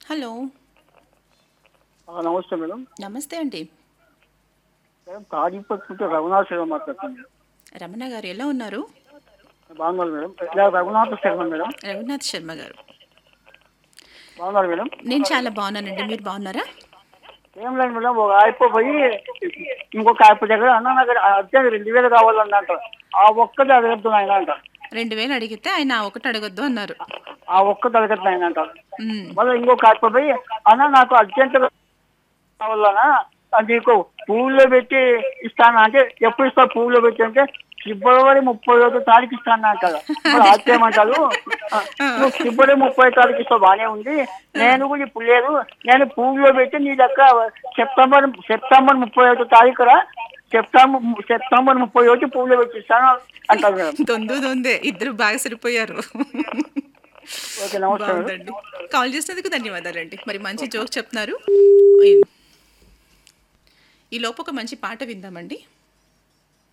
hello ఆ, నమస్తే madam నమస్తే అండి మేడం తాడిపత్రి రఘునాథ్ శర్మ మాట్లాడుతున్నాను రమణ గారు ఎలా ఉన్నారు బాగున్నారు మేడం ఇలా రఘునాథ్ శర్మ మేడం రఘునాథ్ శర్మ గారు బాగున్నారు మేడం నేను చాలా బాగున్నానండి మీరు బాగున్నారా ఏం లేదు మేడం ఒక అయిపోయి ఇంకొక అయిపో దగ్గర అన్న నాకు అర్జెంట్ రెండు వేలు కావాలన్నట్టు ఆ ఒక్కటి అడగద్దు ఆయన అంట రెండు వేలు అడిగితే ఆయన ఆ ఒకటి అడగొద్దు అన్నారు ఆ ఒక్కటి అడగద్దు ఆయన అంట ఉమ్, మళ్ళీ ఇంకొక అయిపోయి అన్న నాకు అర్జెంట్ కావాలన్నా అది నీకు పువ్వులో పెట్టి ఇస్తాను అంటే ఎప్పుడు ఇస్తావు పువ్వులో పెట్టి అంటే ఫిబ్రవరి ముప్పై ఒకటో తారీఖు ఇస్తాను అంటారు మరి ఆశ్చర్యమంటారు నువ్వు ఫిబ్రవరి ముప్పై తారీఖు ఇస్తావు బాగానే ఉంది నేను కూడా ఇప్పుడు లేదు నేను పువ్వులో పెట్టి నీ దగ్గర సెప్టెంబర్ సెప్టెంబర్ ముప్పై ఒకటో తారీఖు రా సెప్టెంబర్ సెప్టెంబర్ ముప్పై ఒకటి పువ్వులో పెట్టి ఇస్తాను అంటారు మేడం దొందు దొందే ఇద్దరు బాగా సరిపోయారు ఓకే నమస్తే మేడం బాగుందండి కాల్ చేసినందుకు ధన్యవాదాలండి మరి మంచి జోక్ చెప్తున్నారు ఈ లోపు ఒక మంచి పాట విందామండి